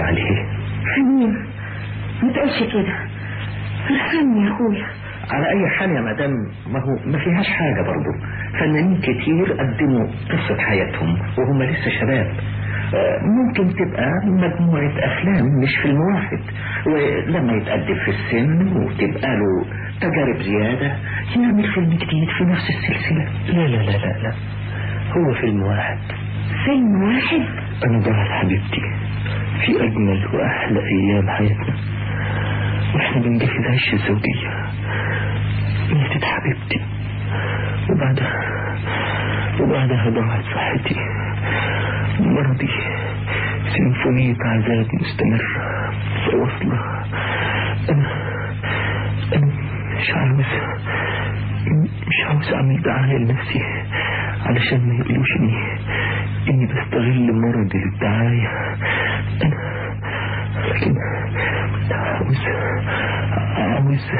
عليه حنين ما تقولش كده ارحمني يا اخويا على اي حال يا مدام ما هو ما فيهاش حاجة برضو فنانين كتير قدموا قصة حياتهم وهم لسه شباب آه، ممكن تبقى مجموعة أفلام مش فيلم واحد ولما يتقدم في السن وتبقى له تجارب زيادة يعمل فيلم جديد في نفس السلسلة لا لا لا لا لا هو فيلم واحد فيلم واحد أنا ضاعت حبيبتي في أجمل وأحلى أيام حياتنا وإحنا بنجهز عيش الزوجية ماتت حبيبتي وبعدها وبعدها ضاعت صحتي مرضي سيمفونية عذاب مستمرة فواصلة أنا أنا مش عاوز مش عاوز أعمل دعاية لنفسي علشان ما يقولوش إني إني بستغل مرضي للدعاية أنا لكن عاوز عاوز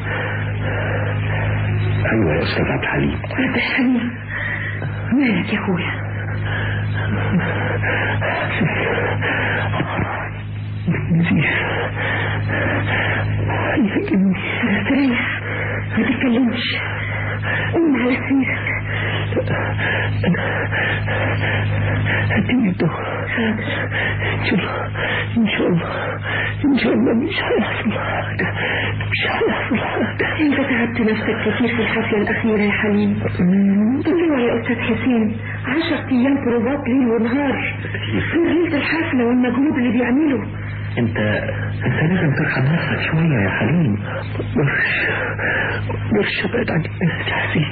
أيوة يا أستاذ عبد الحليم عبد الحليم مالك يا اخويا نزيف يهاجمني استريح ما تتكلمش قوم على سريرك أنا هديني الدواء إن شاء الله إن شاء الله إن شاء الله مش هيحصل حاجة مش هيحصل حاجة انت تعبت نفسك كتير في الحفلة الأخيرة يا حليم ايوه يا أستاذ حسين عشر أيام بروفات ليل ونهار غير ليلة الحفلة والمجهود اللي بيعمله أنت أنت لازم ترحم نفسك شوية يا حليم مقدرش مقدرش أبعد عن الناس يا حسين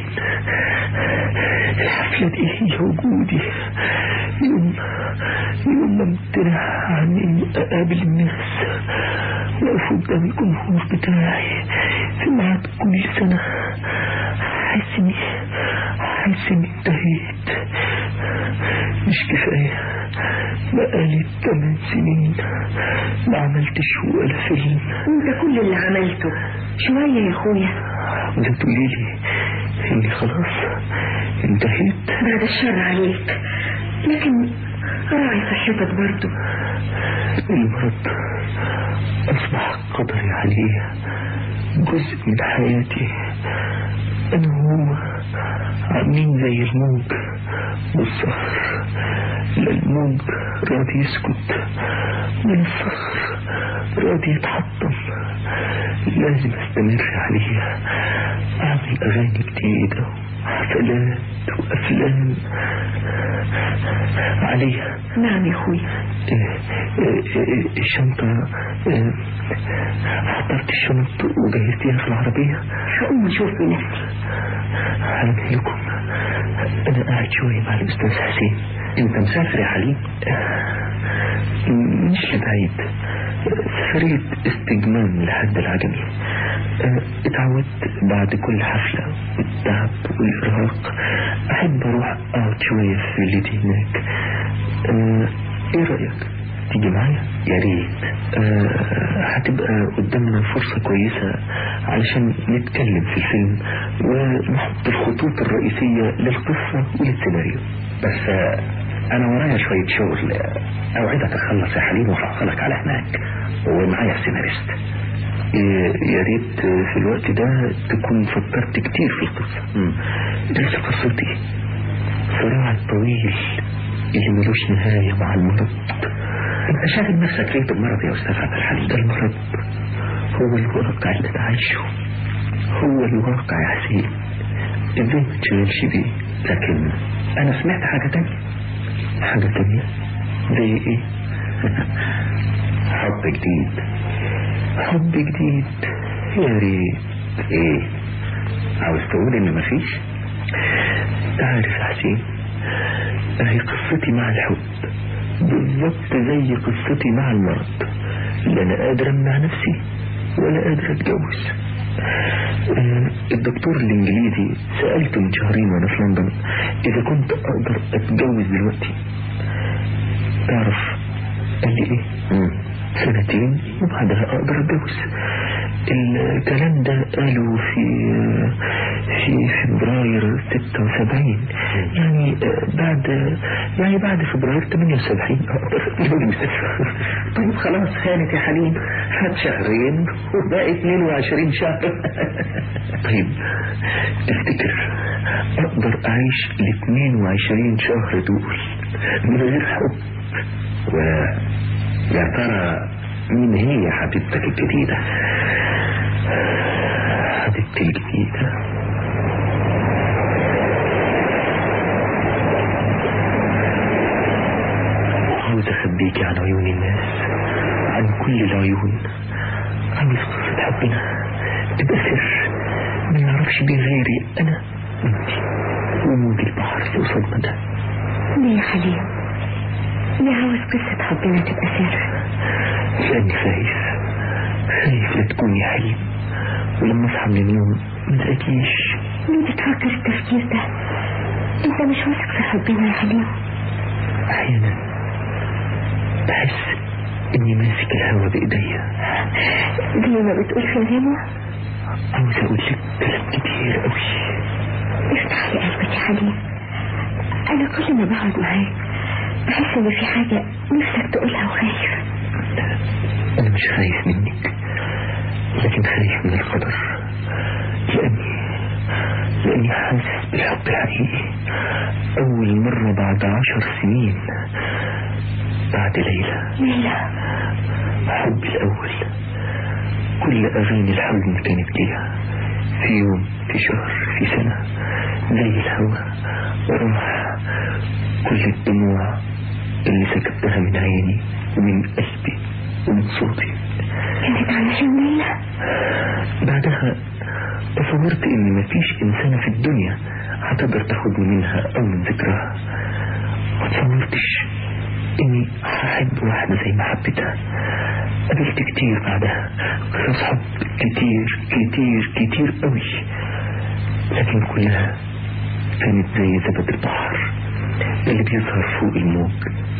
الحفلة دي هي وجودي يوم يوم ما امتنع عن إني أقابل الناس وأقف قدام الجمهور بتاعي في ميعاد كل سنة حاسس إني حاسس إني انتهيت مش كفاية بقالي ثمان سنين ما عملتش ولا فيلم انت كل اللي عملته شوية يا اخويا وده تقولي لي إني خلاص انتهيت بعد الشر عليك لكن راعي صحتك برضو المرض أصبح قدري عليه جزء من حياتي أنا وهو عاملين زي الموج والصخر لا الموج راضي يسكت ولا الصخر راضي يتحطم لازم استمر عليها أعمل أغاني جديدة وحفلات وأفلام عليها نعم يا اخويا الشنطة حضرت الشنط وجهزتيها في العربية هقوم اشوف بنفسي هعمل لكم أنا قاعد شوية مع الأستاذ حسين أنت مسافر يا حليم مش لبعيد سفرية استجمام لحد العجمي اتعودت بعد كل حفلة والتعب والإرهاق أحب أروح أقعد شوية في فيلتي هناك اه إيه رأيك؟ تيجي معايا؟ يا ريت اه هتبقى قدامنا فرصة كويسة علشان نتكلم في الفيلم ونحط الخطوط الرئيسية للقصة وللسيناريو بس آه، أنا ورايا شوية شغل آه، أوعدك أخلص يا حليم وهحصلك على هناك ومعايا السيناريست إيه، يا ريت في الوقت ده تكون فكرت كتير في القصة مم. لسه قصتي صراع الطويل اللي ملوش نهاية مع المرض أنت شاغل نفسك ليه بالمرض يا أستاذ عبد الحليم ده المرض هو الواقع اللي أنا عايشه هو الواقع يا حسين ازاي ما تشغلش بيه لكن أنا سمعت حاجة تانية حاجة تانية زي ايه حب جديد حب جديد يا ريت إيه عاوز تقول إن مفيش تعرف يا حسين هي قصتي مع الحب بالضبط زي قصتي مع المرض لا انا قادر امنع نفسي ولا قادر اتجوز آه، الدكتور الانجليزي سألته من شهرين وانا في لندن اذا كنت اقدر اتجوز دلوقتي تعرف قال لي ايه مم. سنتين وبعدها اقدر اتجوز الكلام ده قالوا في في فبراير 76 يعني بعد يعني بعد فبراير 78 طيب خلاص هانت يا حليم فات شهرين وباقي 22 شهر طيب تفتكر اقدر اعيش ال 22 شهر دول من غير حب ويا ترى مين هي حبيبتك الجديدة حبيبتي الجديدة عاوز اخبيكي عن عيون الناس عن كل العيون عاوز قصة حبنا تبقى سر ما يعرفش بيه غيري انا وانتي وموج البحر اللي قصادنا ده ليه يا حليم ليه عاوز قصة حبنا تبقى سر لاني خايف خايف لا تكوني حليم ولما اصحى من النوم ما تلاقيش ليه بتفكر التفكير ده انت مش واثق في حبنا يا حليم احيانا بحس اني ماسك الهوا بايديا زي ما بتقول في الغنوة عاوز اقول لك كلام كتير قوي افتح لي قلبك يا حليم انا كل ما بقعد معاك بحس ان في حاجة نفسك تقولها وخايف انا مش خايف منك لكن خايف من القدر لاني لاني حاسس بالحب الحقيقي اول مرة بعد عشر سنين بعد ليلى ليلى حبي الاول كل اغاني الحزن كانت ليها في يوم في شهر في سنة زي الهوى وراح كل الدموع اللي سكبتها من عيني ومن قلبي ومن صوتي كانت علشان ليلى بعدها تصورت ان مفيش انسانة في الدنيا هتقدر تاخدني منها او من ذكرها ما تصورتش اني هحب واحدة زي ما حبيتها قابلت كتير بعدها قصص حب كتير كتير كتير قوي لكن كلها كانت زي زبد البحر اللي بيظهر فوق الموج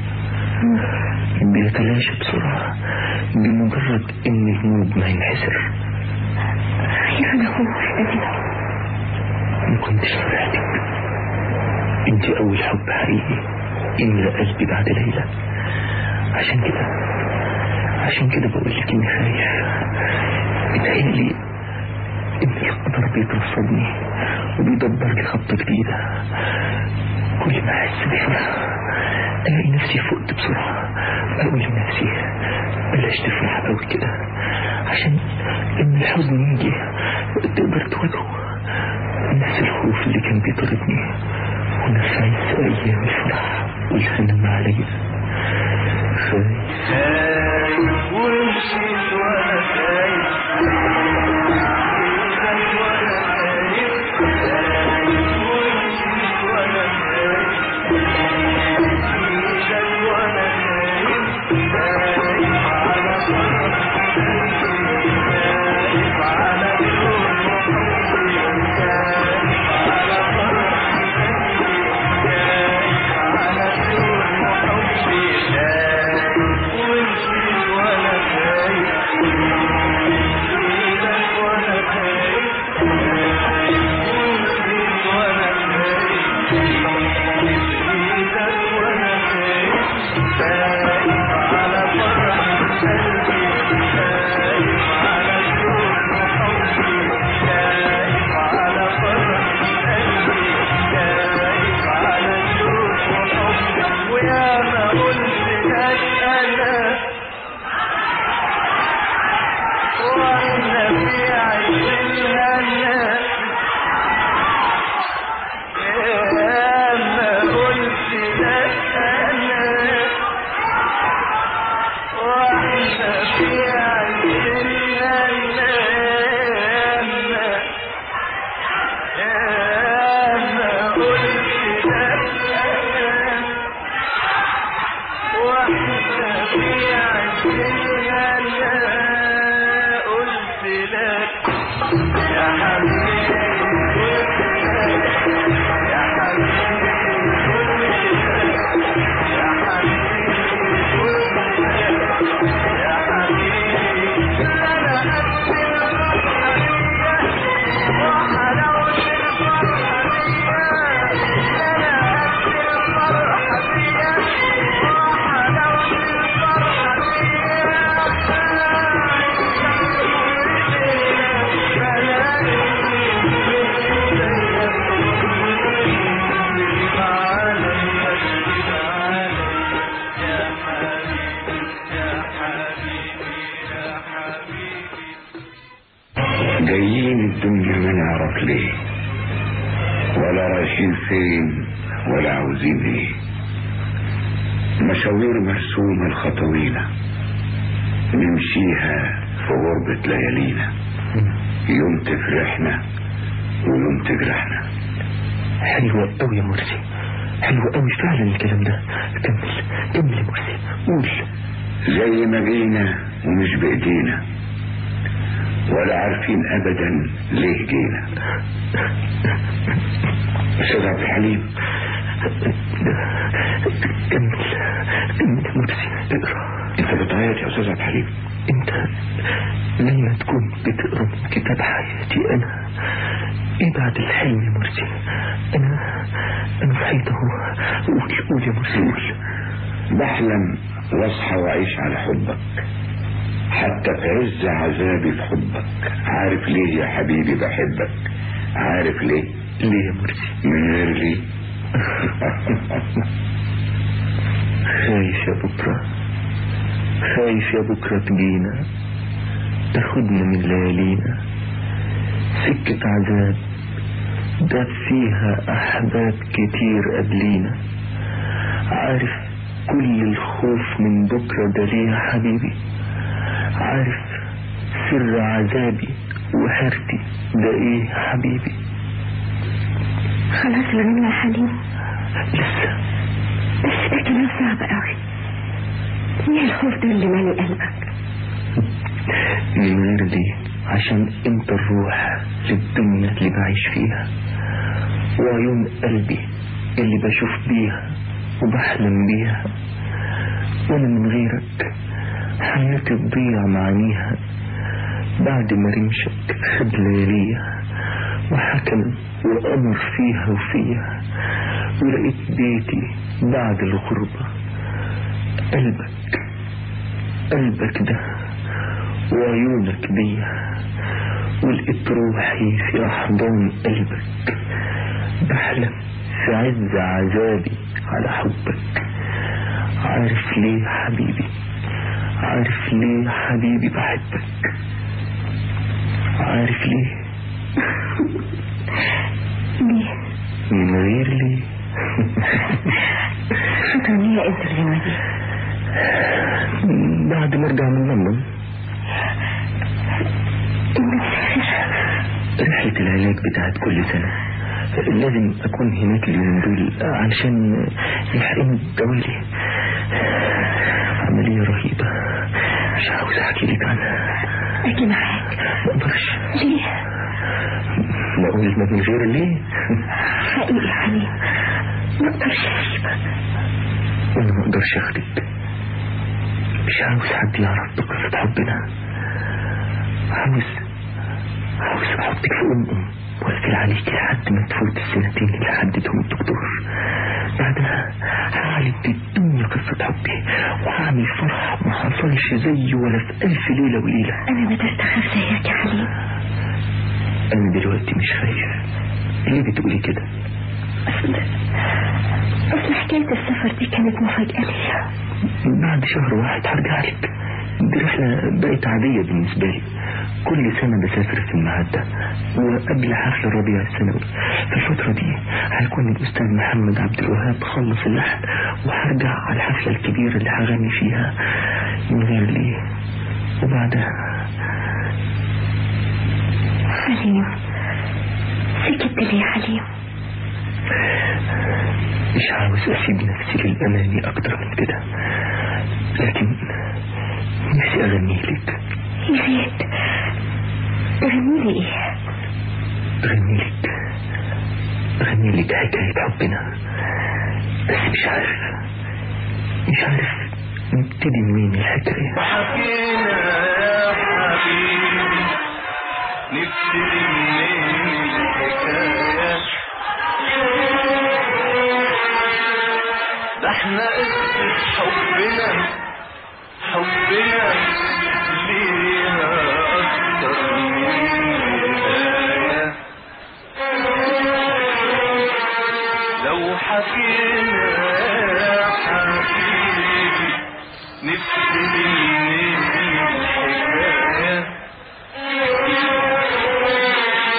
بيتلاشى بسرعة بمجرد ان الموج ما ينحسر خايف انا اكون محتاجة ما كنتش فرحتك انت اول حب حقيقي املى قلبي بعد ليلى عشان كده عشان كده بقول لك اني خايف بتهيألي ان القدر بيترصدني وبيدبر لي خطة جديدة كل ما احس بفرحة الاقي نفسي فقت بسرعة اقول لنفسي بلاش تفرح قوي كده عشان لما الحزن يجي تقدر تواجهه نفس الخوف اللي كان بيطردني ونفس عز ايام الفرح والسلام عليا خايف ومشيت وانا خايف ويا ما قلت لك انا وانا في عيش الهنا يا ما قلت لك انا وانا في عيش الهنا يا ما قلت لك انا الدنيا ما نعرف ليه ولا رايحين فين ولا عاوزين ايه مشاوير مرسومة الخطوينة نمشيها في غربة ليالينا يوم تفرحنا ويوم تجرحنا حلوة قوي يا مرسي حلوة قوي فعلا الكلام ده كمل كمل يا مرسي قول زي ما جينا ومش بإيدينا ولا عارفين أبدا ليه جينا أستاذ عبد الحليم كمل كمل يا مرسي اقرا أنت بتعيط يا أستاذ عبد الحليم انت لما تكون بتقرا من كتاب حياتي انا ايه بعد الحلم يا مرسي انا انا صحيت اهو قول قول يا مرسي قول بحلم واصحى واعيش على حبك حتى في عز عذابي في حبك عارف ليه يا حبيبي بحبك عارف ليه ليه يا مرسي من غير ليه خايف يا بكرة خايف يا بكرة تجينا تاخدنا من ليالينا سكة عذاب داب فيها أحباب كتير قبلينا عارف كل الخوف من بكرة ده ليه يا حبيبي عارف سر عذابي وحيرتي ده ايه يا حبيبي خلاص رمينا يا حليم لسه بس ده كلام صعب قوي ايه الخوف ده اللي مالي قلبك من غير دي عشان انت الروح للدنيا اللي بعيش فيها وعيون قلبي اللي بشوف بيها وبحلم بيها وانا من غيرك حياتي تضيع معانيها بعد ما رمشك خد لياليها وحكم وأمر فيها وفيها ولقيت بيتي بعد الغربة قلبك قلبك ده وعيونك بيها ولقيت روحي في أحضان قلبك بحلم في عز عذابي على حبك عارف ليه يا حبيبي عارف ليه يا حبيبي بحبك عارف ليه ليه من غير ليه شكرا ليه انت الغنوة دي بعد ما ارجع من لندن انت مسافر رحلة العلاج بتاعت كل سنة لازم أكون هناك اليومين دول علشان يحقنوا دوالي عملية رهيبة مش عاوز أحكي لك عنها اجي معاك ما أقدرش ليه ما أقول ما من غير ليه حقيقي يا حليم ما اقدرش اسيبك وأنا ما أقدرش أخدك مش عاوز حد يعرف بقصة حبنا عاوز عاوز أحطك في أم أم وأقفل عليك لحد ما تفوت السنتين اللي حددهم الدكتور بعدها هعلم الدنيا قصة حبي وهعمل فرح ما حصلش زيه ولا في ألف ليلة وليلة انا بدأت اخاف زيك يا حليم أنا دلوقتي مش خايف ليه بتقولي كده اصل اصل حكاية السفر دي كانت مفاجأة ليا بعد شهر واحد هرجع لك دي رحلة بقت عادية بالنسبة لي كل سنة بسافر في الميعاد ده وقبل حفل الربيع السنوي في الفترة دي هيكون الأستاذ محمد عبد الوهاب خلص اللحن وهرجع على الحفلة الكبيرة اللي هغني فيها من غير ليه وبعدها حليم سكت ليه يا حليم مش عاوز أسيب نفسي للأماني أكتر من كده لكن نفسي أغني لك يا ريت تغني لي ايه أغني لك أغني لك حكاية حبنا بس مش عارف مش عارف نبتدي منين الحكاية وحكينا يا حبيبي نبتدي منين الحكاية ده احنا قصة حبنا حبنا ليها أكتر من بداية لو حكينا يا حبيبي نبتدي منين الحكاية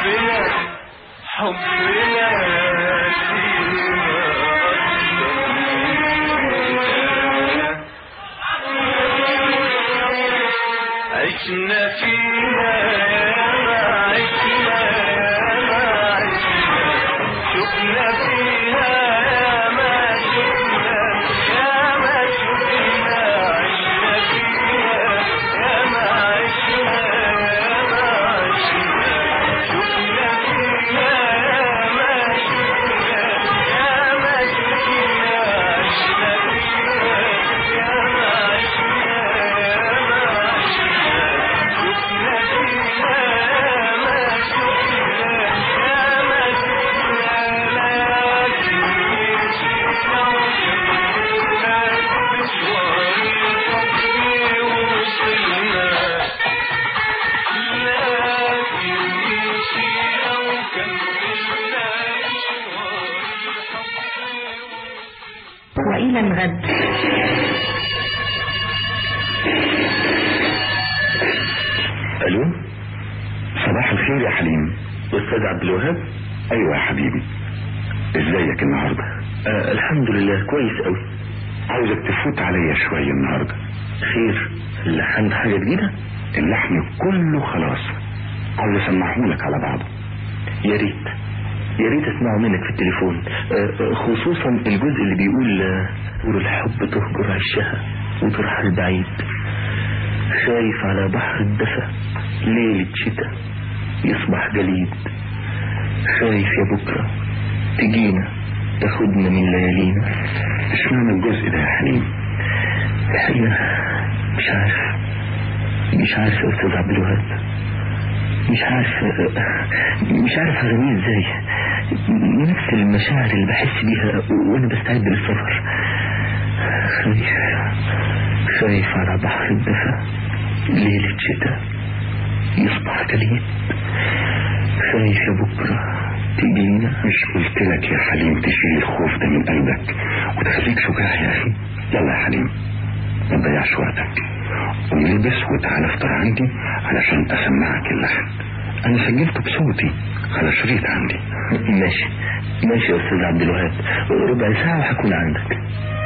حبنا حبنا فينا عشنا فيها يا ما عشنا يا ما عشنا شفنا فيها يا ما شفنا يا ما شفنا عشنا فيها يا ما عشنا يا ما عشنا شفنا فيها يا ما شفنا يا ما شفنا عشنا فيها يا ما عشنا يا ما عشنا شفنا فيها يا ما شفنا يا ما شفنا لكن مشينا وكملنا مشوار الحب ووصلنا لكن مشينا وكملنا مشوار الحب وإلى الغد الو صباح الخير يا حليم أستاذ عبد الوهاب ايوه يا حبيبي ازيك النهارده آه الحمد لله كويس قوي عاوزك تفوت عليا شويه النهارده خير لحنت حاجة جديدة اللحن كله خلاص عاوز اسمعهولك على بعضه يا ريت يا ريت اسمعه منك في التليفون آه، آه، خصوصا الجزء اللي بيقول آه، طول الحب تهجر عشها وترحل بعيد خايف على بحر الدفا ليلة شتاء يصبح جليد خايف يا بكرة تجينا تاخدنا من ليالينا اشمعنى الجزء ده يا حليم الحقيقة مش عارف مش عارف يا أستاذ عبد الوهاب مش عارف مش عارف هغنيه ازاي نفس المشاعر اللي بحس بيها وانا بستعد للسفر خايف خايف على بحر الدفا ليلة شتاء يصبح جليد خايف يا بكرة تجينا مش قلت لك يا حليم تشيل الخوف ده من قلبك وتخليك شجاع يا اخي يلا يا حليم ما تضيعش وقتك قوم البس وتعالى افطر عندي علشان اسمعك اللحن انا سجلته بصوتي على شريط عندي ماشي ماشي يا أستاذ عبد الوهاب ربع ساعة وهكون عندك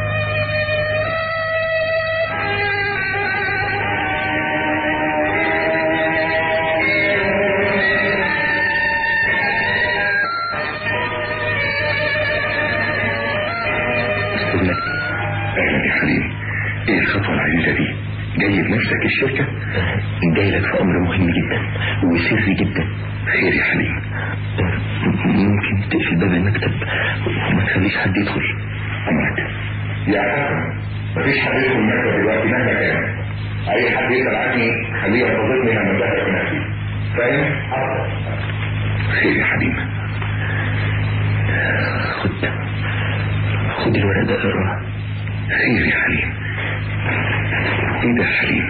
استاذ مجدي اهلا يا حليم ايه الخطوه العزيزه دي جاي بنفسك الشركه جاي لك في أمر مهم جدا وسري جدا خير يا حليم ممكن تقفل باب المكتب وما تخليش حد يدخل امرك يا حسن مفيش حد يدخل المكتب دلوقتي مهما كان اي حد يسال عني خليه ينتظرني لما ابدا بنفسي فاهم؟ خير يا حليم خد خد الورق ده اقراه خير يا حليم ايه ده يا حليم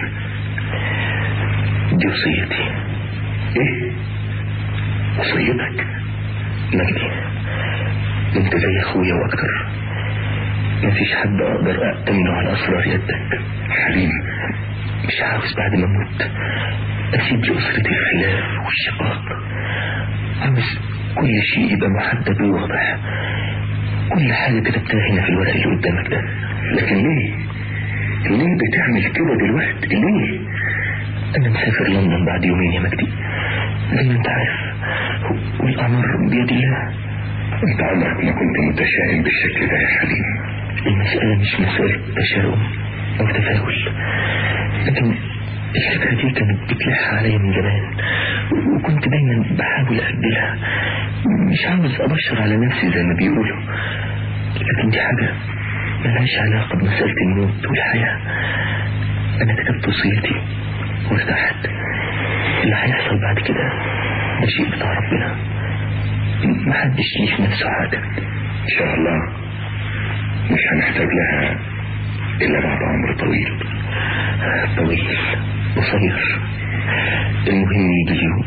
دي وصيتي ايه وصيتك مجدي انت زي اخويا واكتر مفيش حد اقدر اأتمنه على اسرار يدك حليم مش عاوز بعد ما اموت اسيب لاسرتي الخلاف والشقاق عاوز كل شيء يبقى محدد وواضح كل حاجة كتبتها هنا في الورق اللي قدامك ده لكن ليه ليه بتعمل كده دلوقتي ليه أنا مسافر لندن بعد يومين يا مجدي زي ما أنت عارف والأمر بيد الله انت عمرك ما كنت متشائم بالشكل ده يا حليم المسألة مش مسألة تشاؤم أو تفاؤل لكن الفكرة دي كانت بتلح عليا من زمان وكنت دايما بحاول أقبلها مش عاوز أبشر على نفسي زي ما بيقولوا لكن دي حاجة ملهاش علاقة بمسألة الموت والحياة أنا كتبت وصيتي وارتحت اللي هيحصل بعد كده ده شيء بتاع ربنا محدش ليه في نفسه حاجة ان شاء الله مش هنحتاج لها الا بعد عمر طويل طويل قصير المهم يجي اليوم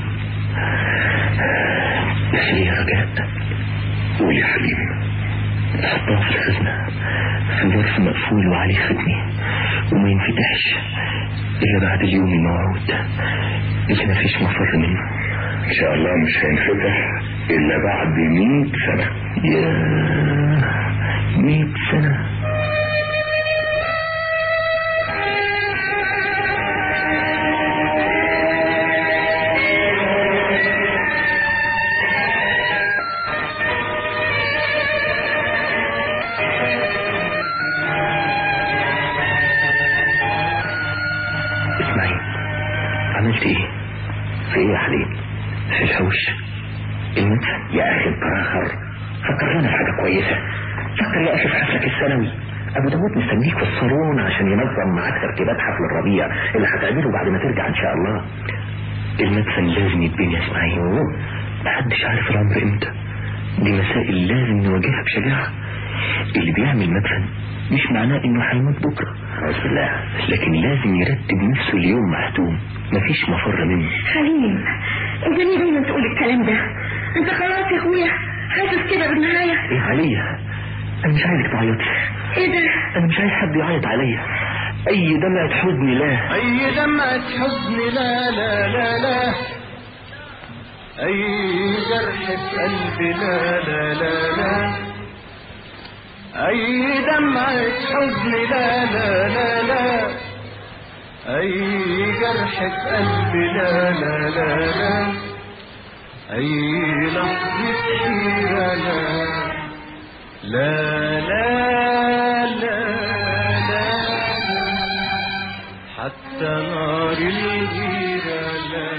بس ليه رجاء قول يا حليم تحطها في الخزنة في ظرف مقفول وعليه ختمي وما ينفتحش إلا بعد اليوم الموعود اللي مفيش مفر منه ان شاء الله مش هينفتح الا بعد 100 سنة يا مئة سنة اسمعي عملت ايه في ايه يا حليم في الحوش المدفن يا اخي التراخر فكر لنا في حاجة كويسة فكر يا اخي في حفلك السنوي ابو داود مستنيك في الصالون عشان ينظم معاك ترتيبات حفل الربيع اللي هتعمله بعد ما ترجع ان شاء الله المدفن لازم يتبني يا اسماعيل محدش عارف العمر امتى دي مسائل لازم نواجهها بشجاعة اللي بيعمل مدفن مش معناه انه هيموت بكرة أعوذ بالله لكن لازم يرتب نفسه اليوم محتوم مفيش مفر منه حليم انت ليه دايما تقول الكلام ده انت خلاص يا اخويا حاسس كده بالنهاية ايه عليا انا مش عايزك تعيطي ايه ده انا مش عايز حد يعيط عليا اي دمعة حزن لا أي دمعة حزن لا لا لا لا أي جرح في قلبي لا لا لا لا أي دمعة حزن لا لا لا لا أي جرح في قلبي لا لا لا لا أي لحظة حيرة لا لا لا لا لا حتى نار الغيرة لا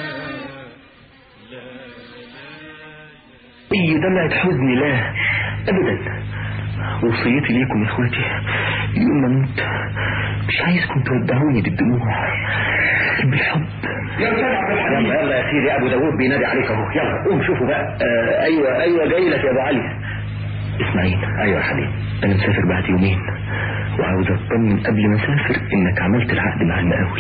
اي دمعة حزن لا ابدا وصيتي ليكم يا اخواتي يوم ما اموت مش عايزكم تودعوني بالدموع بالحب يلا يلا يا سيدي ابو داود بينادي عليك اهو يلا قوم شوفوا بقى آه ايوه ايوه جاي لك يا ابو علي اسماعيل ايوه يا حبيبي انا مسافر بعد يومين وعاوز اطمن قبل ما اسافر انك عملت العقد مع المقاول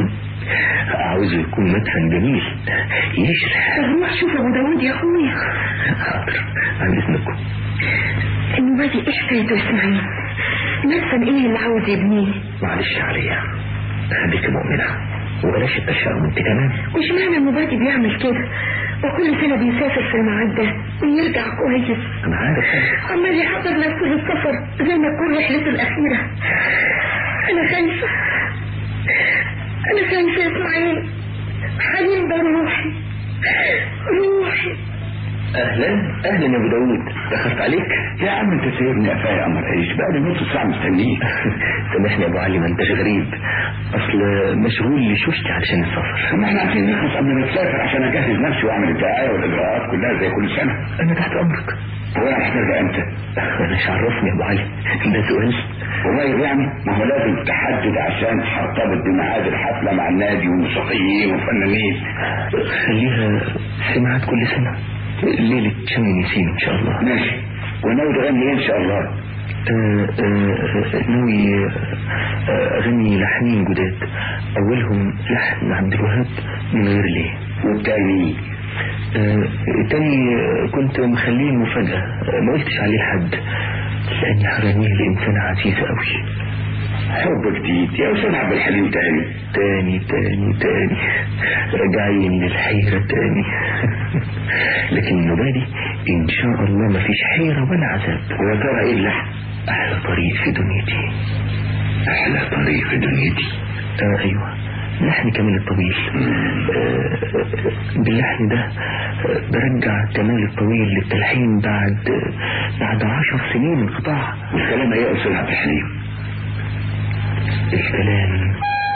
عاوزه يكون مدفن جميل يشرح طب روح شوف ابو داود يا اخويا حاضر عن اذنكم النوادي ايه حكايته يا اسماعيل نفسا ايه اللي عاوز يبنيه معلش يا عليا خليك مؤمنة وبلاش التشاؤم انت كمان مش معنى المبادئ بيعمل كده وكل سنة بيسافر في الميعاد ده ويرجع كويس انا عارف عمال يحضر نفسه للسفر زي ما تكون رحلته الأخيرة أنا خايفة أنا خايفة يا إسماعيل حليم ده روحي روحي اهلا اهلا يا ابو داود دخلت عليك يا عم انت سايبني قفايا يا قمر عيش بقى لي نص ساعة مستنيك سامحني يا ابو علي ما انتش غريب اصل مشغول لشوشتي علشان السفر ما احنا عايزين نخلص قبل ما تسافر عشان اجهز نفسي واعمل الدعاية والاجراءات كلها زي كل سنة انا تحت امرك هو انا هترجع امتى؟ مش عرفني يا ابو علي ده سؤال قريب يعني ما هو لازم تحدد عشان ترتبط بميعاد الحفلة مع النادي والموسيقيين والفنانين خليها في ميعاد كل سنة ليلة شم نسيم ان شاء الله ماشي وناوي تغني ايه ان شاء الله؟ آه، آه، ناوي آه، اغني لحنين جداد اولهم لحن عبد الوهاب من غير ليه والتاني آه، التاني آه، كنت مخليه مفاجأة آه، ما قلتش عليه لحد لاني هغنيه لانسانة عزيزة قوي حب جديد يا استاذ عبد الحليم تاني تاني تاني تاني رجعين للحيرة تاني لكن المبادئ ان شاء الله ما فيش حيرة ولا عذاب ويا ترى ايه اللحن؟ احلى طريق في دنيتي احلى طريق في دنيتي آه ايوه لحن كمال الطويل آه باللحن ده آه برجع كمال الطويل للتلحين بعد بعد عشر سنين انقطاع والكلام ايه يا استاذ عبد الحليم؟ الكلام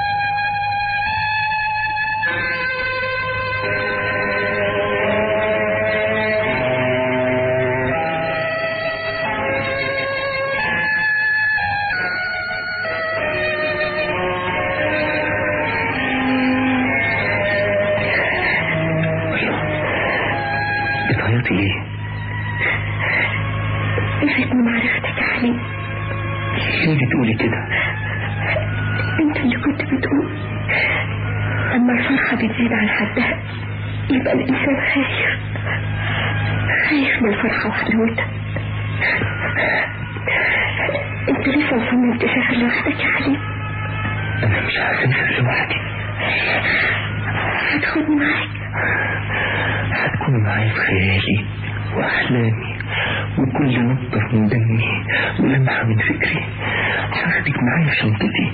بتعيطي ليه؟ يفيد من معرفتك يا حليم ليه بتقولي كده؟ انت اللي كنت بتقول اما الفرحة بتزيد عن حدها يبقى الانسان خايف خايف من الفرحة وحلاوتها انت لسه مصمم تسافر لوحدك يا حليم انا مش هسافر لوحدي هتاخدني معاك هتكون معايا في خيالي وأحلامي وكل نقطة من دمي ولمحة من فكري هاخدك معايا في شنطتي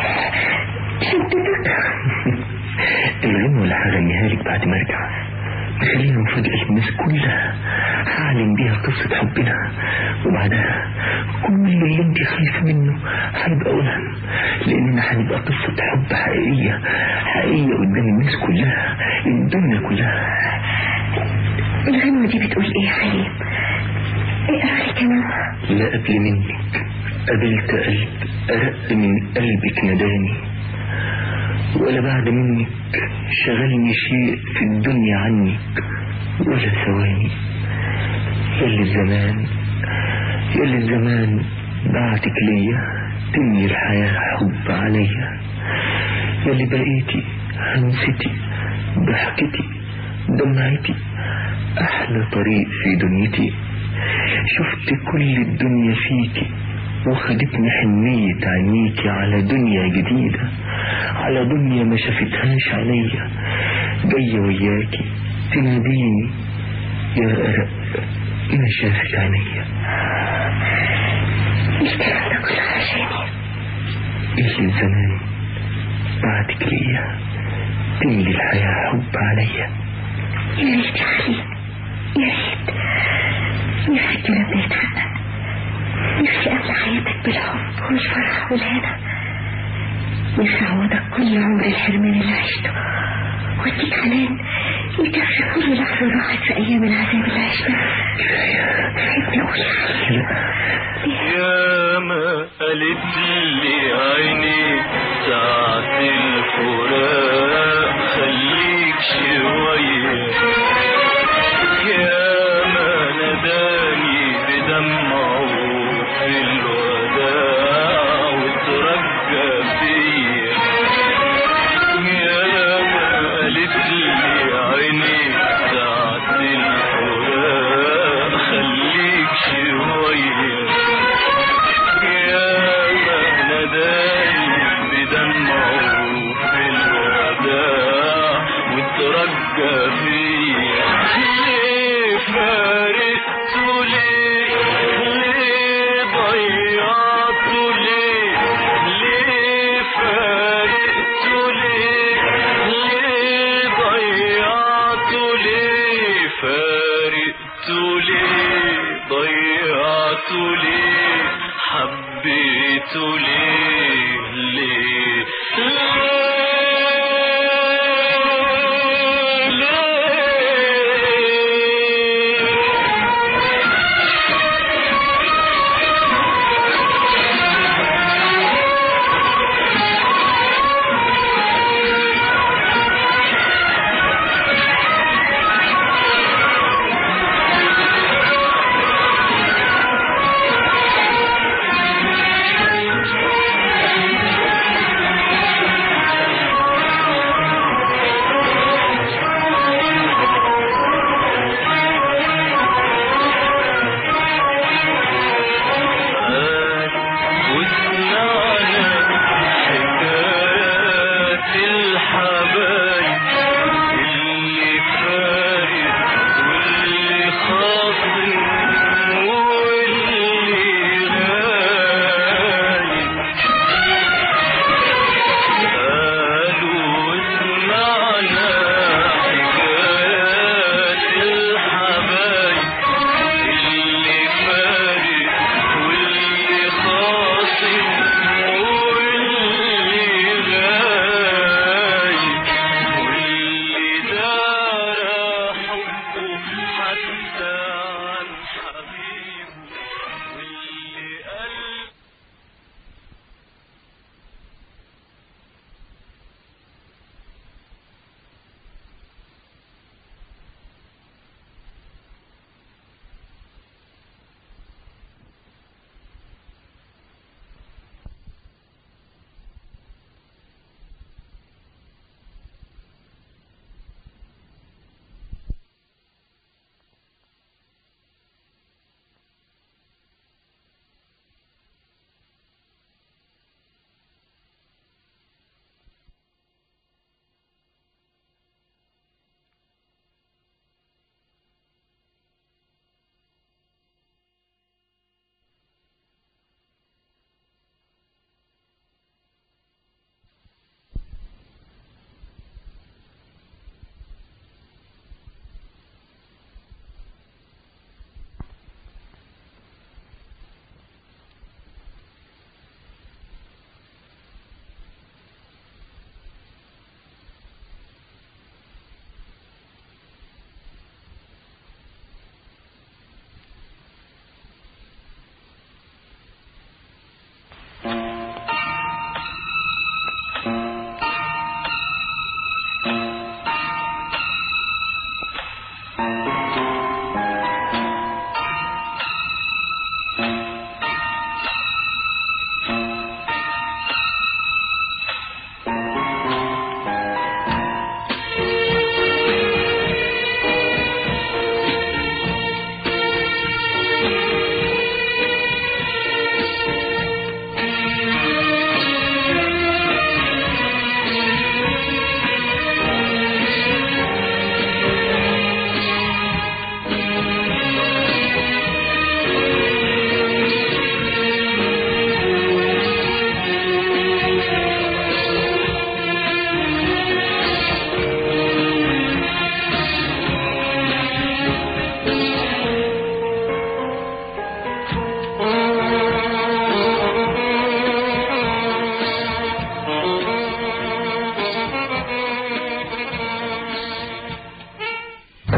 شنطتك الغنوة اللي هغنيها لك بعد ما ارجع مخليها مفاجأة للناس كلها هعلن بيها قصة حبنا وبعدها كل اللي انت خايفة منه هيبقى وهم لاننا هنبقى قصة حب حقيقية حقيقية قدام الناس كلها الدنيا كلها الغنوة دي بتقول ايه يا حليم اقرا لي كمان لا قبل منك قابلت قلب أرق من قلبك نداني ولا بعد منك شغلني شيء في الدنيا عنك ولا ثواني يلي الزمان يلي الزمان بعتك ليا تملي الحياة حب عليا يلي بقيتي همستي ضحكتي دمعتي أحلى طريق في دنيتي شفت كل الدنيا فيكي وخدتني حنية عينيكي على دنيا جديدة على دنيا ما شافتهاش عليا جاية وياكي تناديني يا أرق ما شافت عينيا الكلام ده كله عشاني إيه الزمان بعدك ليا تملي الحياة حب عليا يا ريت يا حليم يا ريت نفسي الكلام ده يتحقق نفسي أملى حياتك بالحب والفرح والهنا نفسي أعوضك كل عمر الحرمان اللي عشته وأديك حنان يكفي كل لحظة راحت في أيام العذاب اللي عشناها سيبني أقول يا حليم يا ما قالت لي عيني ساعة الفراق خليك شوية يا ما ناداني بدمعه في الوداع وترجى فيا يا ما قالت لي عيني ساعة الفراق خليك شوية يا ما ناداني بدمعه في الوداع وترجى فيا ليه فارقته ليه ليه ضيعته ليه ليه فارقته ليه ليه ضيعته ليه فارقته ليه ضيعته ليه حبيته ليه ليه ليه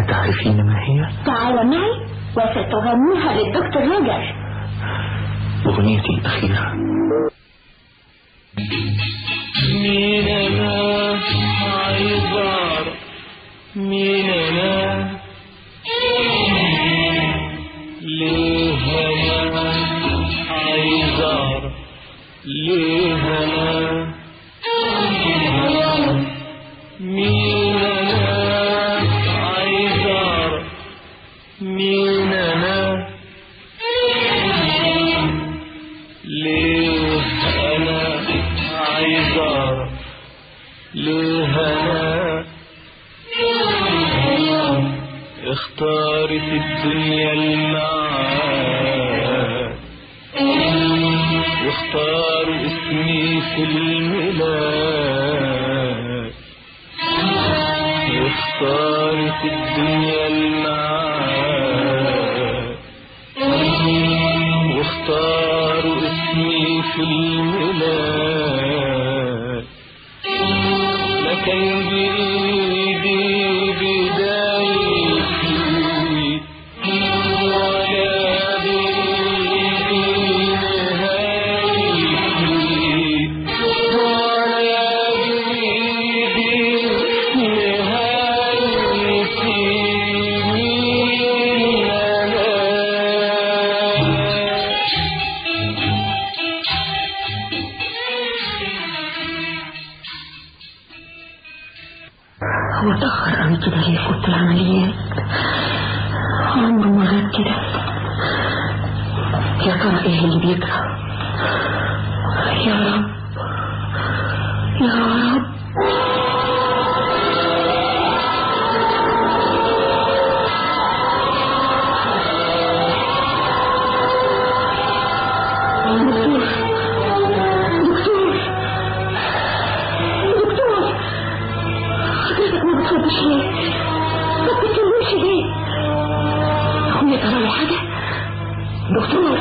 أتعرفين ما هي؟ تعال معي وستغنيها للدكتور روجر أغنيتي الأخيرة مين انا عايز اعرف مين انا ليه انا عايز اعرف ليه انا مين انا عايز اعرف مين انا ليه انا عايز اعرف ليه انا اختارت الدنيا المعاد واختاروا اسمي في الميلاد واختارت الدنيا المعاد واختاروا اسمي في الميلاد لكن بإيدي بدايتي ولا بإيدي نهايتي ولا بإيدي نهايتي مين أنا هو اتأخر قوي كده ليه فوت العمليات عمره ما غاب كده يا ترى ايه اللي بيجرى يا رب يا رب دكتور دكتور دكتور حضرتك ما بتردش ليه؟ ما بتتكلمش ليه؟ اخويا ترى له حاجة؟ دكتور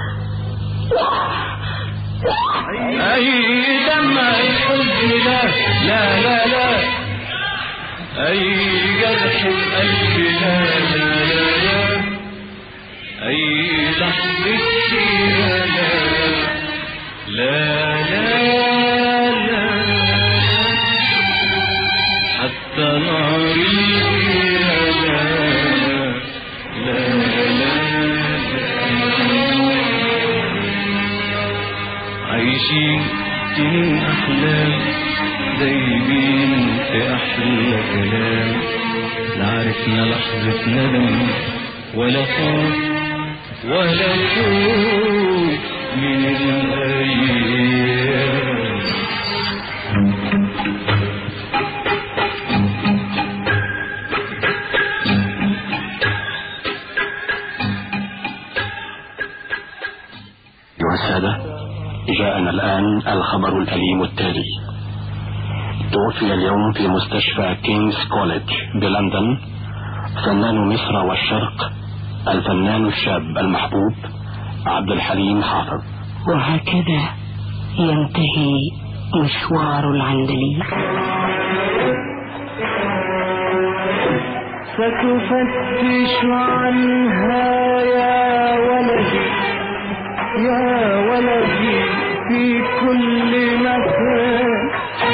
أي دمع الحزن لا لا لا لا أي جرح القلب لا لا لا لا أي لحظة فيها لا لا لا لا حتى ناري فيها لا لا لا لا عايشين سنين أحلام دايبين في أحلى كلام لا عرفنا لحظة ندم ولا خوف ولا خوف من الأيام أيها السادة جاءنا الآن الخبر الأليم التالي توفي اليوم في مستشفى كينغز كوليدج بلندن فنان مصر والشرق الفنان الشاب المحبوب عبد الحليم حافظ وهكذا ينتهي مشوار العندليب فتفتش عنها يا ولدي يا ولدي في كل مكان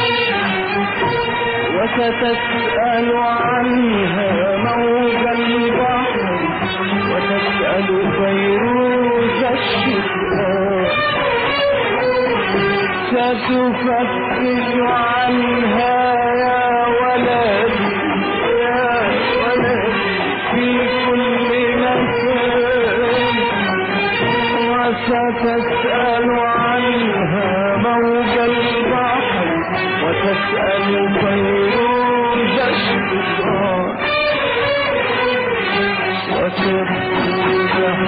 وستسأل عنها موج البحر وتسأل فيروز الشتاء ستفتش عنها يا ولدي يا ولدي في كل مكان وستسأل عنها موج البحر وتسأل فيروز الشتاء وتبكي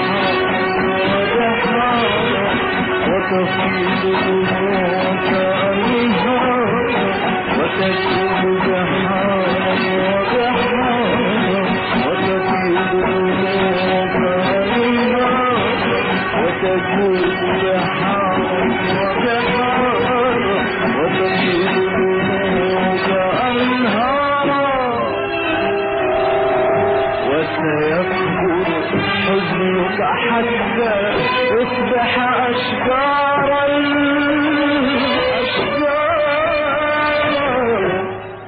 بحارة وتفيض دموعك أنهارا وتكتب بحارا وبحارا وتفيض دموعك أنهارا وتكتب بحارا وبحارا وتفيض دموعك أنهارا سيكبر حزنك حتى يصبح أشجارا أشجارا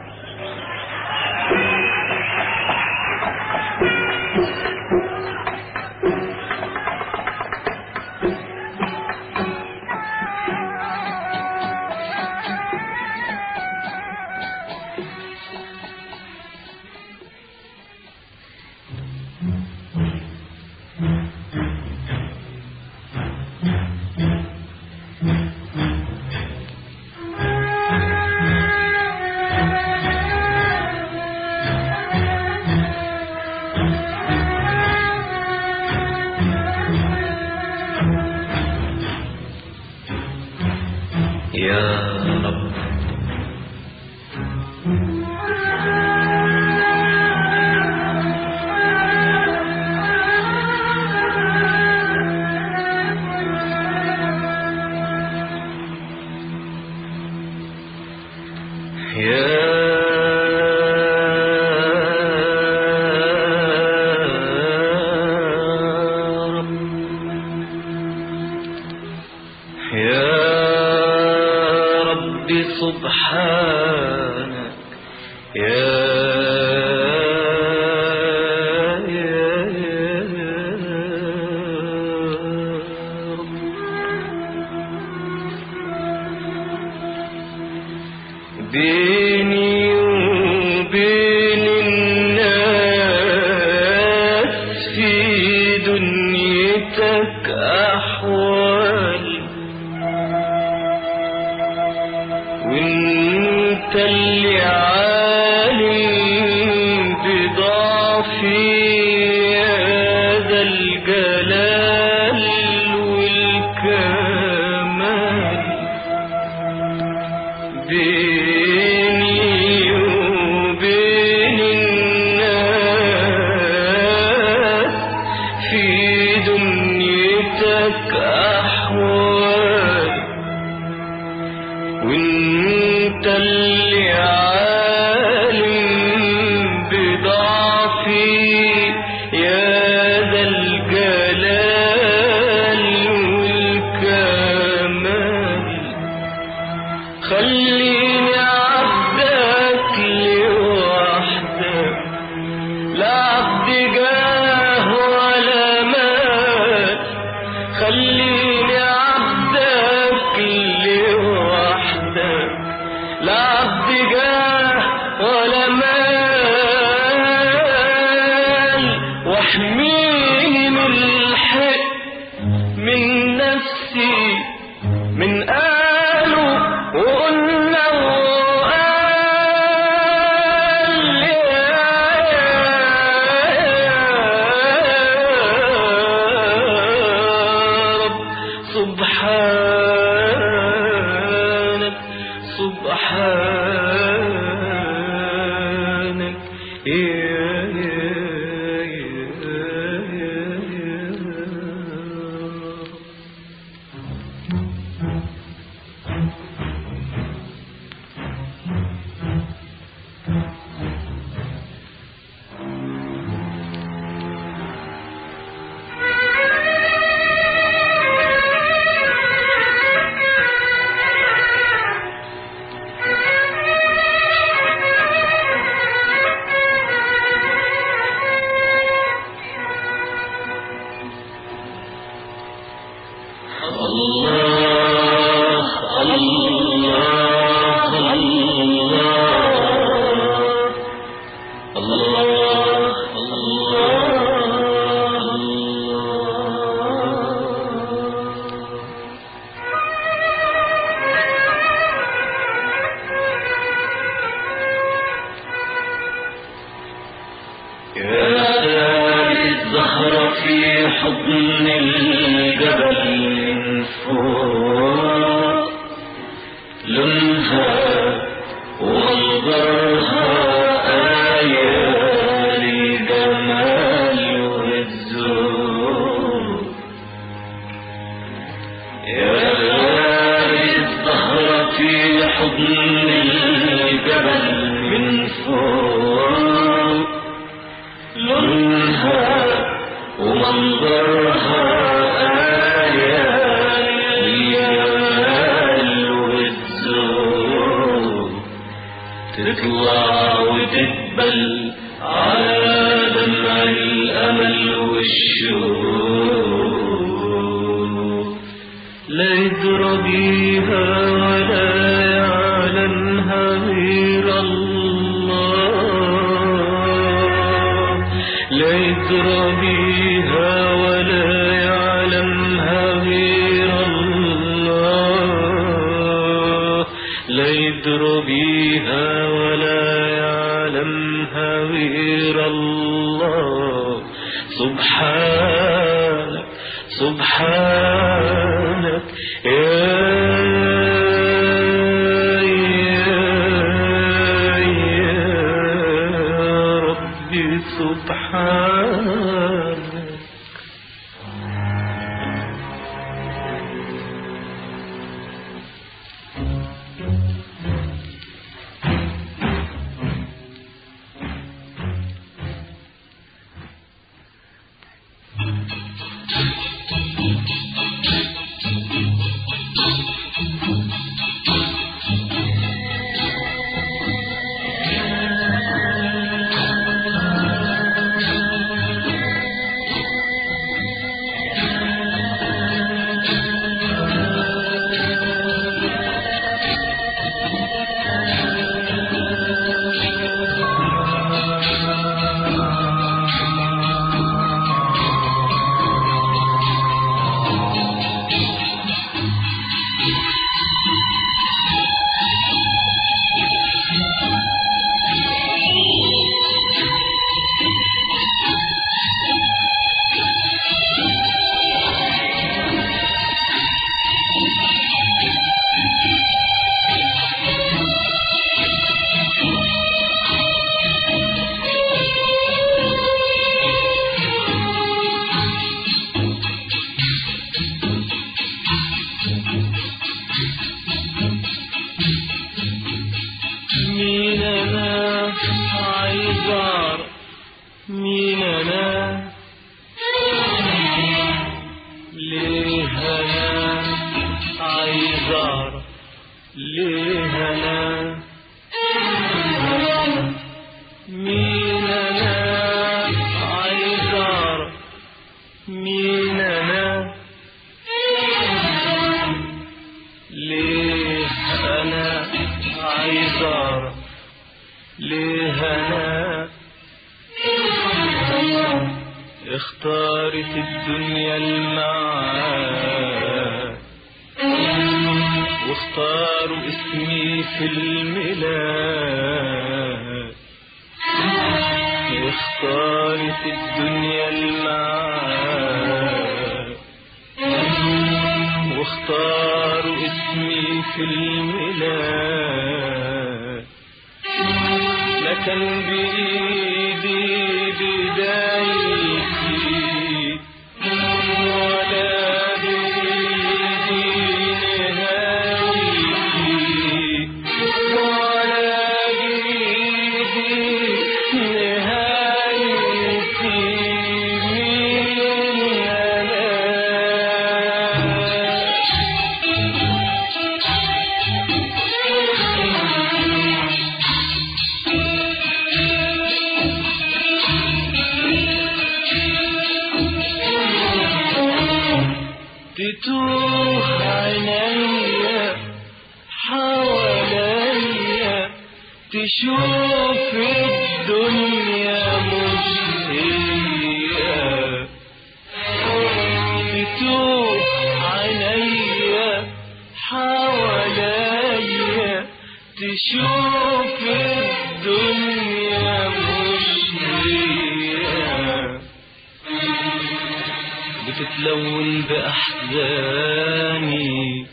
يا رب يا رب يا رب سبحانك يا يا- يا رب بيني وبين الناس في دنيتك أحوال وانت اللي عالم بضعفي يا ذا الجلال والكمال بيني وبين الناس في دنيتك أحوال وانت اللي عالم بضعفي يا ذا الجلال والكمال خليني عبدك لوحدك لا عبد جاه ولا مال خليني عبدك لوحدك لا عبد جاه ولا مال واحميني من الحق من نفسي من قالوا وقلنا وقال يا رب سبحانك سبحانك يا يا يا يا يا يا الزهرة في حضن الجبل من فوق لونها ومنظرها آية للجمال والذوق يا الزهرة في حضن الجبل من فوق لونها منظرها آية الجمال والذوق تطلع وتقبل على دمع الأمل والشوق لا يدرى بيها ولا يعلمها غير الله لا يدرى بيها ولا يعلمها غير الله لا يدرى بيها ولا يعلمها غير الله سبحانك سبحانك يا يا يا ربي سبحانك مين انا عايز اعرف مين انا ليه انا عايز اعرف ليه انا مين انا عايز اعرف مين انا ليه انا عايز اعرف ليه انا اختارت الدنيا المعاد واختاروا اسمي في الميلاد اختارت الدنيا المعاد واختاروا اسمي في الميلاد لا كان بإيدي بدايتي ولا بإيدي نهايتي ولا بإيدي نهايتي مين أنا تتوه عينيا حواليا تشوف الدنيا مش هي تتوه عينيا حواليا تشوف الدنيا مش هي بتتلون بأحزاني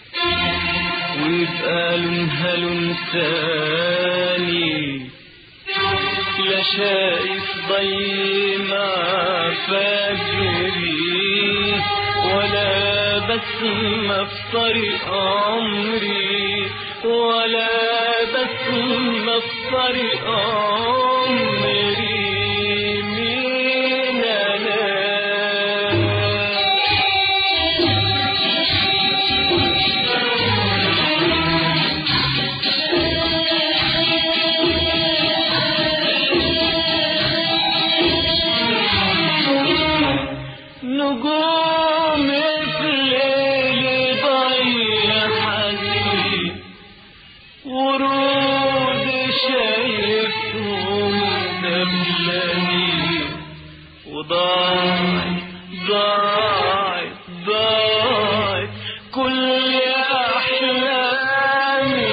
ويبقى لونها لون ثاني لا شايف ضي مع فجري ولا بسمة في طريق عمري ولا بسمة في طريق عمري مين أنا وضاعت ضاعت ضاعت كل أحلامي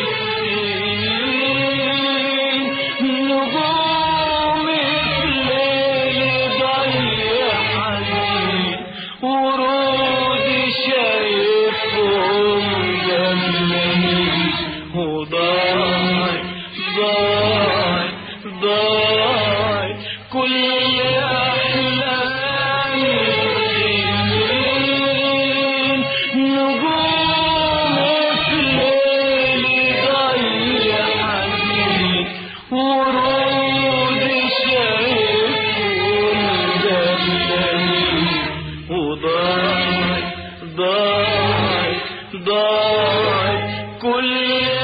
نجوم الليل ضيع حزين ورود شايفهم جنبي وضاعت ضاعت ضاعت كل أحلامي نجوم في الليل ضيع حزين ورود شايفهم جنبي وضاعت ضاعت ضاعت كل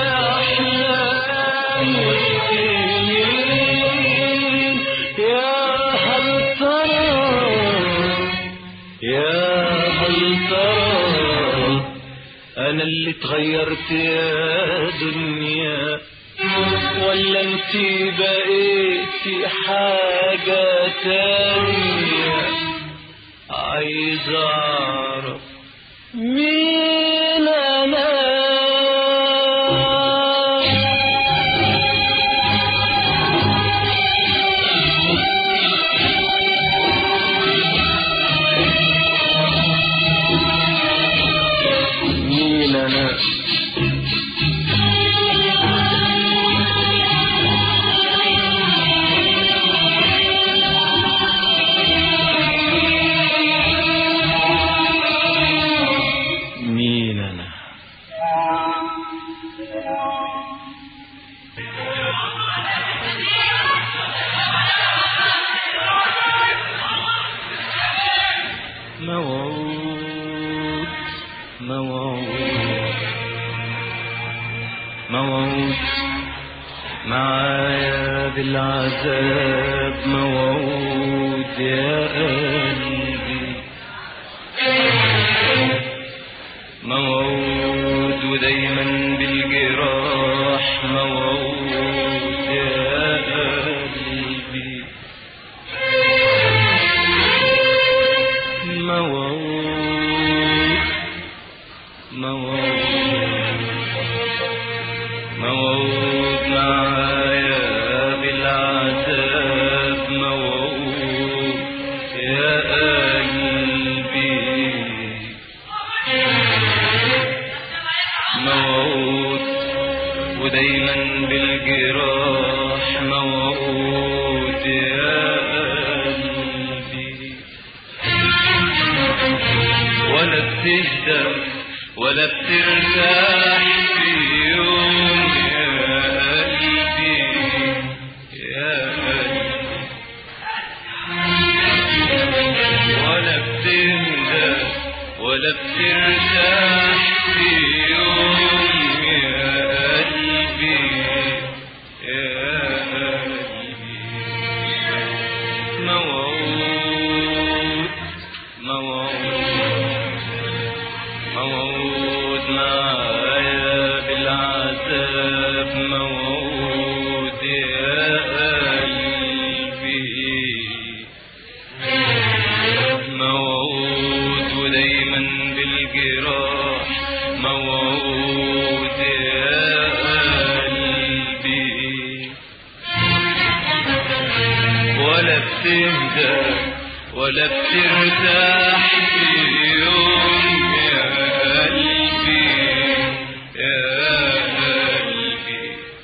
أحلامي يا هل ترى يا هل ترى أنا اللي اتغيرت يا دنيا ولا انت بقيتي حاجة تانية عايز اعرف مين انا مين انا مين انا موعود موعود موعود معايا بالعذاب موعود يا قلبي موعود ودايما بالجراح موعود يا قلبي موعود موعود موعود معايا بالعذاب موعود يا قلبي موعود ودايما بالجراح موعود يا قلبي ولا بتهدى ولا بترتاح في يوم يا قلبي يا قلبي ولا بتهدى ولا بترتاح في يوم يا قلبي يا قلبي موعود موعود موعود معايا بالعذاب موعود يا قلبي موعود ودايما بالجراح موعود يا قلبي ولا بتهدى ولا بترتاح في يوم يا قلبي يا قلبي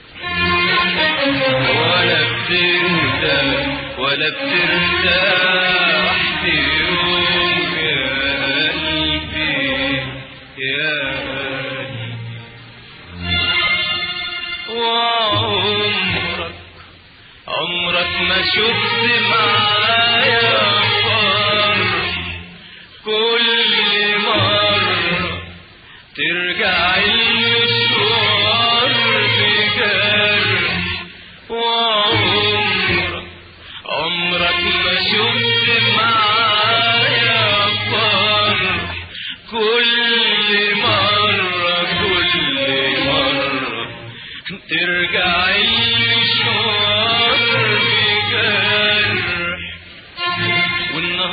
ولا بتهدى ولا بترتاح في يوم يا قلبي يا قلبي وعمرك عمرك ما شفت معايا فرح كل مرة ترجع المشوار بجرح وعمرك عمرك ما شفت معايا فرح كل مرة كل مرة ترجع المشوار بجرح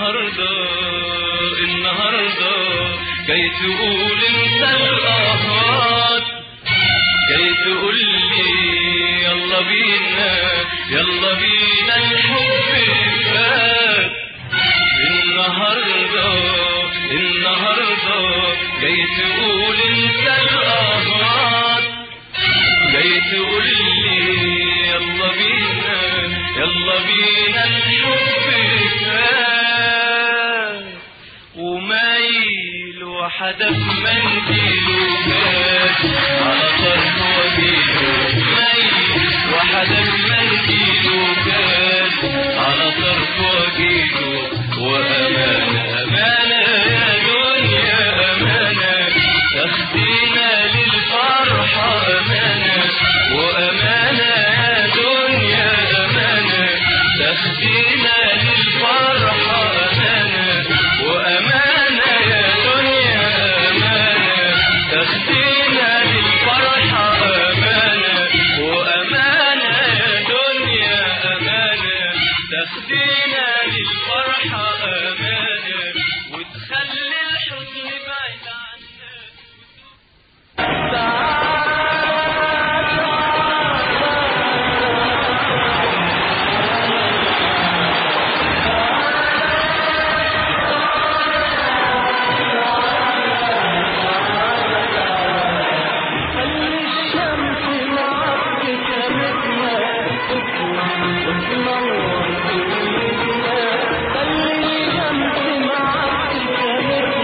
جاي تقول انت الاهات جاي تقول لي يلا بينا يلا بينا الحب فات النهارده النهارده جاي تقول انت الاهات جاي تقول لي يلا بينا يلا بينا الحب فات ومايل وحدف منديله فات على طرف وجيله مايل وحدف منديله فات على طرف وجيله وأمانة أمانة يا دنيا أمانة تاخدينا للفرحة أمانة وأمانة يا دنيا أمانة تاخدينا للفرحة أمانة وأمانة يا دنيا أمانة تاخدينا للفرحة أمانة وأمانة يا دنيا أمانة تاخدينا للفرحة أمانة وتخلي الحزن بعيد عننا خلي الشمس معك كانتنا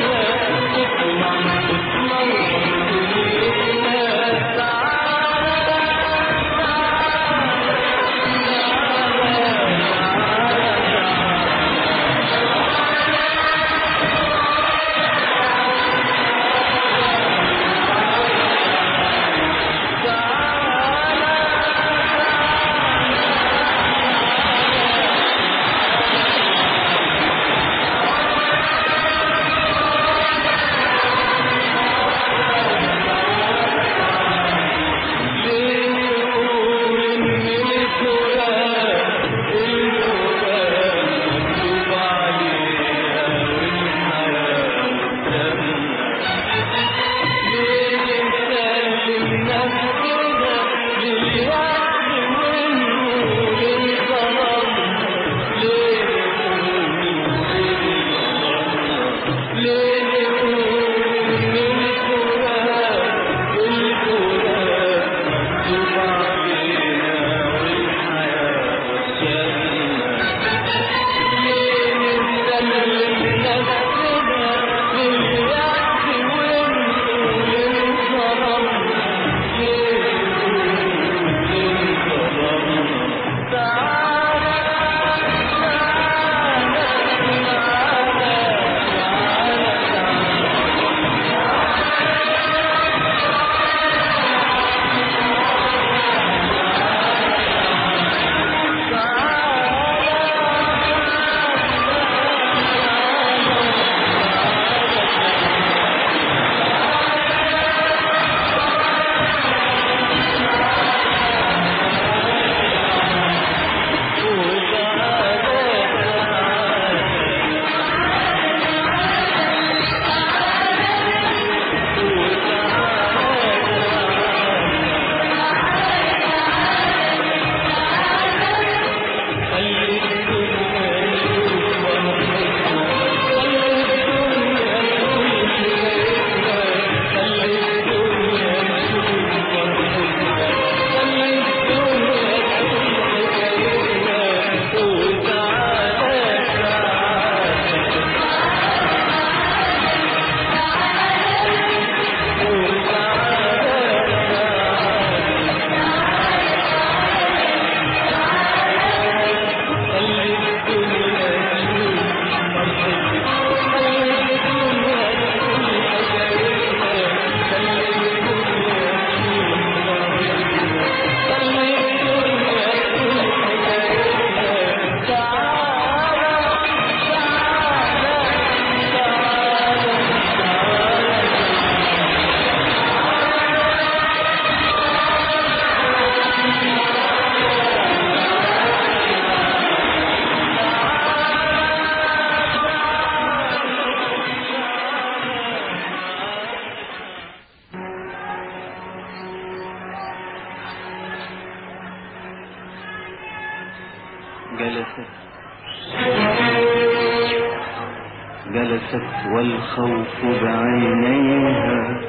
جلست والخوف بعينيها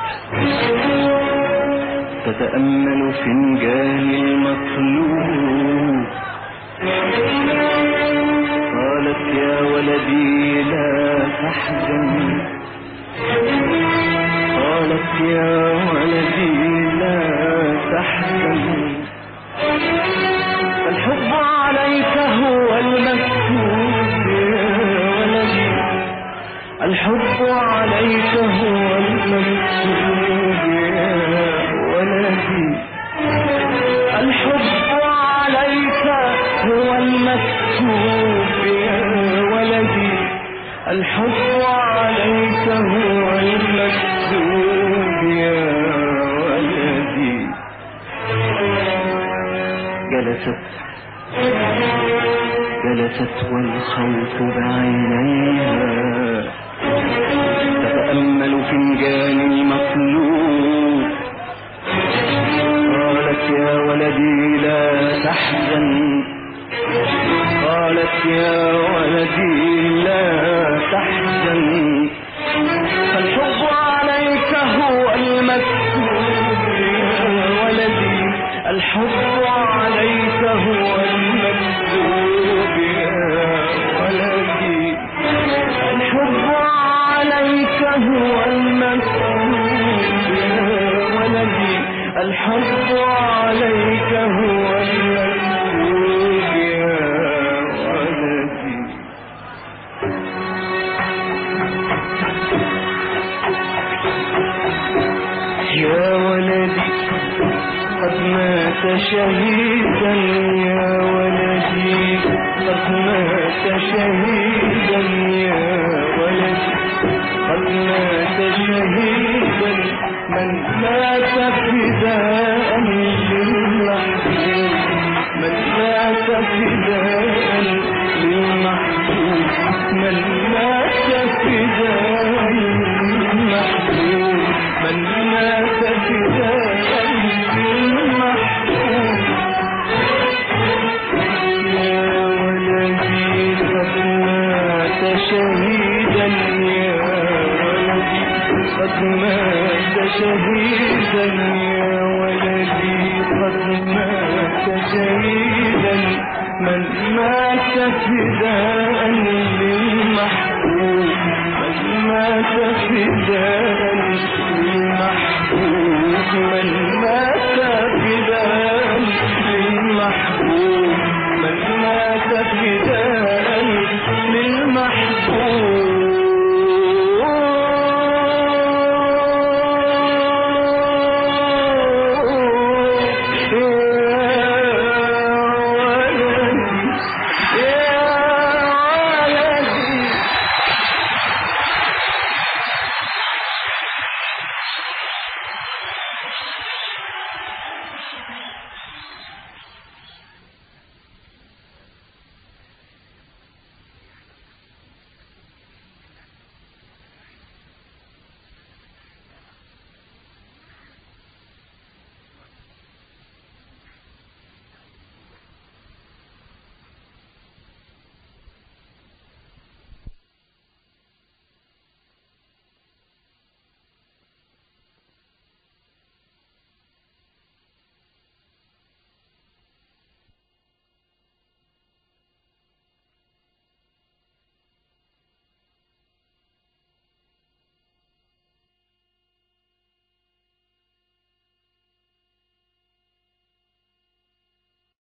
تتأمل فنجان المطلوب قالت يا ولدي لا تحزن قالت يا ولدي لا تحزن الحب عليك هو المكتوب يا ولدي الحب عليك هو المكتوب يا ولدي الحب عليك هو المكتوب يا ولدي الحب عليك هو المكتوب يا ولدي جلست جلست والخوف بعينيها تتأمل فنجان المطلوب قالت يا ولدي لا تحزن قالت يا ولدي لا تحزن فالحب عليك هو المكتوب يا ولدي الحب عليك هو المكتوب يا ولدي الحب عليك هو المكتوب يا ولدي الحب عليك هو المكتوب يا ولدي يا ولدي قد مات شهيدا يا ولدي قد مات شهيدا يا ولدي قد مات شهيدا من مات فداء للمحبوب من مات فداء للمحبوب من مات فداء للمحبوب من مات فداء للمحبوب يا ولدي قد مات شهيدا يا ولدي قد مات شهيدا يا ولدي قد مات شهيدا من مات فداء للمحبوب من مات فداء للمحبوب من